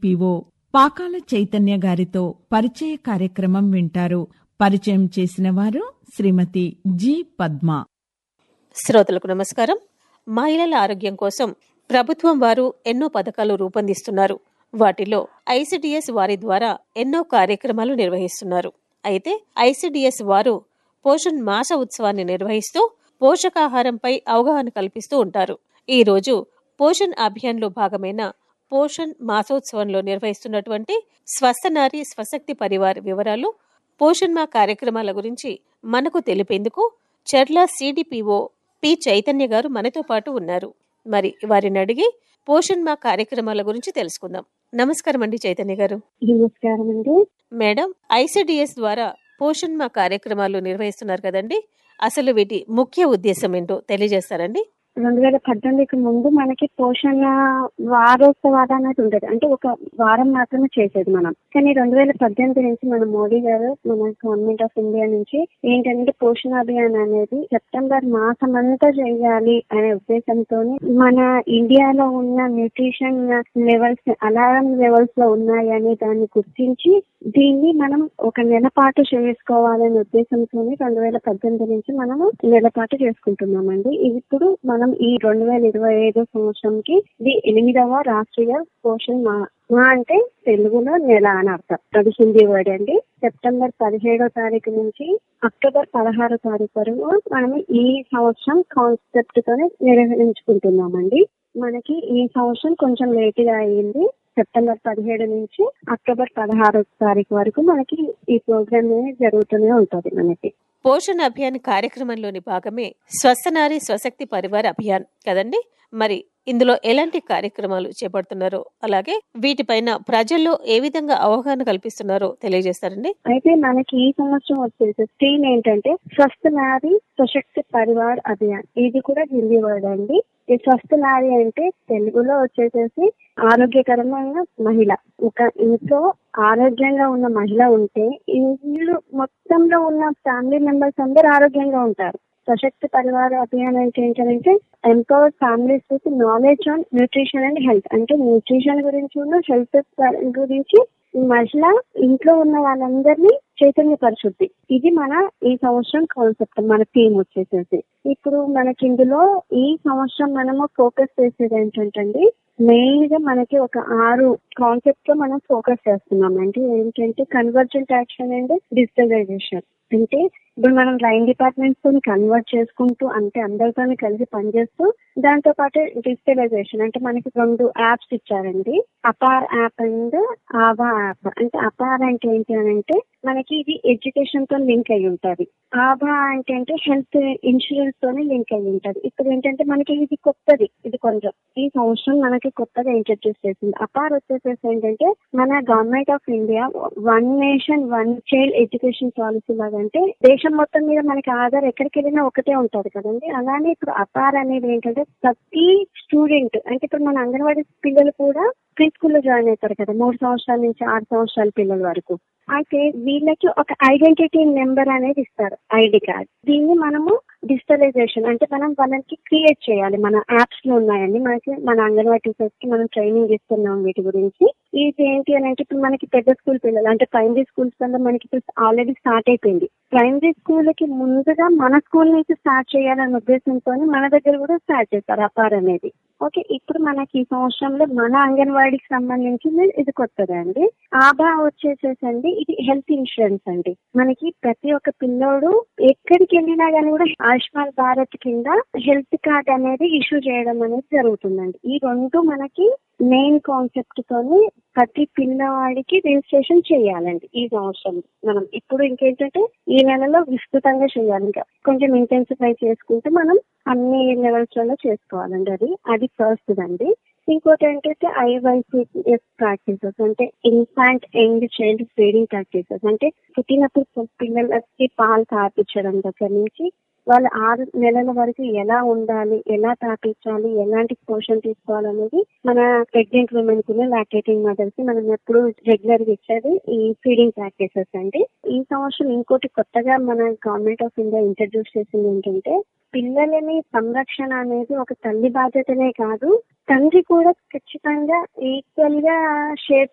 CDPO Pakala Chaitanya గారితో పరిచయ కార్యక్రమం వింటారు పరిచయం చేసిన వారు శ్రీమతి జి పద్మ శ్రోతలకు నమస్కారం మహిళల ఆరోగ్యం కోసం ప్రభుత్వం వారు ఎన్నో పథకాలు రూపొందిస్తున్నారు వాటిలో ఐసిడిఎస్ వారి ద్వారా ఎన్నో కార్యక్రమాలు నిర్వహిస్తున్నారు అయితే ఐసిడిఎస్ వారు పోషణ్ మాస ఉత్సవాన్ని నిర్వహిస్తూ పోషకాహారంపై అవగాహన కల్పిస్తూ ఉంటారు ఈ రోజు పోషణ్ అభియాన్లో భాగమైన పోషణ్ మాసోత్సవంలో నిర్వహిస్తున్నటువంటి స్వస్థ నారి స్వశక్తి పరివార్ వివరాలు పోషణ్ మా కార్యక్రమాల గురించి మనకు తెలిపేందుకు చెర్ల సిడిపిఓ పి చైతన్య గారు మనతో పాటు ఉన్నారు మరి వారిని అడిగి పోషణ్ మా కార్యక్రమాల గురించి తెలుసుకుందాం నమస్కారం అండి చైతన్య గారు నమస్కారం అండి మేడం ఐసిడిఎస్ ద్వారా పోషణ్ మా కార్యక్రమాలు నిర్వహిస్తున్నారు కదండి అసలు వీటి ముఖ్య ఉద్దేశం ఏంటో తెలియజేస్తారండి రెండు వేల పద్దెనిమిదికి ముందు మనకి పోషణ వారోత్సవాలు అనేది ఉండేది అంటే ఒక వారం మాత్రమే చేసేది మనం కానీ రెండు వేల పద్దెనిమిది నుంచి మన మోడీ గారు మన గవర్నమెంట్ ఆఫ్ ఇండియా నుంచి ఏంటంటే పోషణ అభియాన్ అనేది సెప్టెంబర్ మాసం అంతా చేయాలి అనే ఉద్దేశంతో మన ఇండియాలో ఉన్న న్యూట్రిషన్ లెవెల్స్ అలారం లెవెల్స్ లో ఉన్నాయి అనే దాన్ని గుర్తించి దీన్ని మనం ఒక నెల పాటు చేసుకోవాలనే ఉద్దేశంతో రెండు వేల పద్దెనిమిది నుంచి మనము నెల పాటు చేసుకుంటున్నామండి ఇప్పుడు మనం ఈ రెండు వేల ఇరవై ఐదో సంవత్సరంకి ఇది ఎనిమిదవ రాష్ట్రీయ పోషణ్ మా మా అంటే తెలుగులో నెల అని అర్థం అది హిందీ వర్డ్ అండి సెప్టెంబర్ పదిహేడో తారీఖు నుంచి అక్టోబర్ పదహారో తారీఖు వరకు మనం ఈ సంవత్సరం కాన్సెప్ట్ తోనే నిర్వహించుకుంటున్నామండి మనకి ఈ సంవత్సరం కొంచెం లేట్ గా అయ్యింది సెప్టెంబర్ పదిహేడు నుంచి అక్టోబర్ పదహారో తారీఖు వరకు మనకి ఈ ప్రోగ్రామ్ జరుగుతూనే ఉంటది మనకి పోషణ్ అభియాన్ కార్యక్రమంలోని భాగమే స్వస్థ నారి స్వశక్తి పరివార్ అభియాన్ కదండి మరి ఇందులో ఎలాంటి కార్యక్రమాలు చేపడుతున్నారో అలాగే వీటిపైన ప్రజల్లో ఏ విధంగా అవగాహన కల్పిస్తున్నారో తెలియజేస్తారండి అయితే మనకి ఈ సంవత్సరం వచ్చేసి థీమ్ ఏంటంటే స్వస్థ నారి సశక్తి పరివార్ అభియాన్ ఇది కూడా హిందీ వర్డ్ అండి ఈ స్వస్థ నారి అంటే తెలుగులో వచ్చేసేసి ఆరోగ్యకరమైన మహిళ ఒక ఇంట్లో ఆరోగ్యంగా ఉన్న మహిళ ఉంటే ఇల్లు మొత్తంలో ఉన్న ఫ్యామిలీ మెంబర్స్ అందరూ ఆరోగ్యంగా ఉంటారు సశక్తి పరివార అభియాన్ అంటే ఏంటంటే empower families with knowledge on nutrition and health అంటే న్యూట్రిషన్ గురించి ఉన్న హెల్త్ గురించి మహిళ ఇంట్లో ఉన్న వాళ్ళందరినీ చైతన్యపరచుద్ది ఇది మన ఈ సంవత్సరం కాన్సెప్ట్ మన థీమ్ వచ్చేసేసి ఇప్పుడు మనకి ఇందులో ఈ సంవత్సరం మనము ఫోకస్ చేసేది ఏంటంటే మెయిన్ గా మనకి ఒక ఆరు కాన్సెప్ట్ లో మనం ఫోకస్ చేస్తున్నాం అంటే ఏంటంటే కన్వర్జెంట్ యాక్షన్ అండ్ డిజిటలైజేషన్ అంటే ఇప్పుడు మనం లైన్ డిపార్ట్మెంట్స్ తో కన్వర్ట్ చేసుకుంటూ అంటే అందరితో కలిసి పనిచేస్తూ దాంతో పాటు డిజిటలైజేషన్ అంటే మనకి రెండు యాప్స్ ఇచ్చారండి APAAR app and Aava app అంటే అపార్ అంటే ఏంటి అని అంటే మనకి ఇది ఎడ్యుకేషన్ తో లింక్ అయి ఉంటది ఆభా అంటే అంటే హెల్త్ ఇన్సూరెన్స్ తోనే లింక్ అయి ఉంటది ఇప్పుడు ఏంటంటే మనకి ఇది కొత్తది ఇది కొంచెం ఈ సంవత్సరం మనకి కొత్తగా ఇంట్రడ్యూస్ చేసింది అపార్ వచ్చేసేసి ఏంటంటే మన government of India one nation one child education policy లాగా అంటే దేశం మొత్తం మీద మనకి ఆధార్ ఎక్కడికి వెళ్ళినా ఒకటే ఉంటది కదండి అలానే ఇప్పుడు అపార్ అనేది ఏంటంటే ప్రతి స్టూడెంట్ అంటే ఇప్పుడు మన అంగన్వాడీ పిల్లలు కూడా ప్రీ స్కూల్లో జాయిన్ అవుతారు కదా మూడు సంవత్సరాల నుంచి ఆరు సంవత్సరాల పిల్లల వరకు అయితే వీళ్ళకి ఒక ఐడెంటిటీ నెంబర్ అనేది ఇస్తారు ఐడి కార్డ్ దీన్ని మనము డిజిటలైజేషన్ అంటే మనం వాళ్ళకి క్రియేట్ చేయాలి మన యాప్స్ లో ఉన్నాయండి మనకి మన అంగన్వాడీ టీచర్స్ కి మనం ట్రైనింగ్ ఇస్తున్నాం వీటి గురించి ఇది ఏంటి అని అంటే ఇప్పుడు మనకి పెద్ద స్కూల్ పిల్లలు అంటే ప్రైమరీ స్కూల్స్ కన్నా మనకి ఇప్పుడు ఆల్రెడీ స్టార్ట్ అయిపోయింది ప్రైమరీ స్కూల్ కి ముందుగా మన స్కూల్ నుంచి స్టార్ట్ చేయాలనే ఉద్దేశంతో మన దగ్గర కూడా స్టార్ట్ చేస్తారు అపార్ అనేది ఓకే ఇప్పుడు మనకి ఈ సంవత్సరంలో మన అంగన్వాడీకి సంబంధించింది ఇది కొత్తది అండి ఆభా వచ్చేసేసండి ఇది హెల్త్ ఇన్సూరెన్స్ అండి మనకి ప్రతి ఒక్క పిల్లోడు ఎక్కడికి వెళ్ళినా కానీ కూడా ఆయుష్మాన్ భారత్ కింద హెల్త్ కార్డ్ అనేది ఇష్యూ చేయడం అనేది జరుగుతుందండి ఈ రెండు మనకి మెయిన్ కాన్సెప్ట్ తోని ప్రతి పిల్లవాడికి రిజిస్ట్రేషన్ చేయాలండి ఈ సంవత్సరం మనం ఇప్పుడు ఇంకేంటంటే ఈ నెలలో విస్తృతంగా చేయాలి ఇంకా కొంచెం ఇంటెన్సిఫై చేసుకుంటే మనం అన్ని లెవెల్స్ లలో చేసుకోవాలండి అది అది ఫస్ట్ అండి ఇంకోటి ఏంటంటే ఐవైసీఎస్ ప్రాక్టీసెస్ అంటే infant young child feeding practices అంటే పుట్టినప్పుడు పిల్లలకి పాలు తాపించడం దగ్గర నుంచి వాళ్ళు ఆరు నెలల వరకు ఎలా ఉండాలి ఎలా తాపించాలి ఎలాంటి పోషణ తీసుకోవాలనేది మన ప్రెగ్నెంట్ ఉమెన్ కి లాక్టేటింగ్ మదర్స్ కి మనం ఎప్పుడు రెగ్యులర్ గా ఇచ్చేది ఈ ఫీడింగ్ ప్రాక్టీసెస్ అండి ఈ సంవత్సరం ఇంకోటి కొత్తగా మన గవర్నమెంట్ ఆఫ్ ఇండియా ఇంట్రడ్యూస్ చేసింది ఏంటంటే పిల్లలని సంరక్షణ అనేది ఒక తల్లి బాధ్యతనే కాదు తండ్రి కూడా ఖచ్చితంగా ఈక్వల్ గా షేర్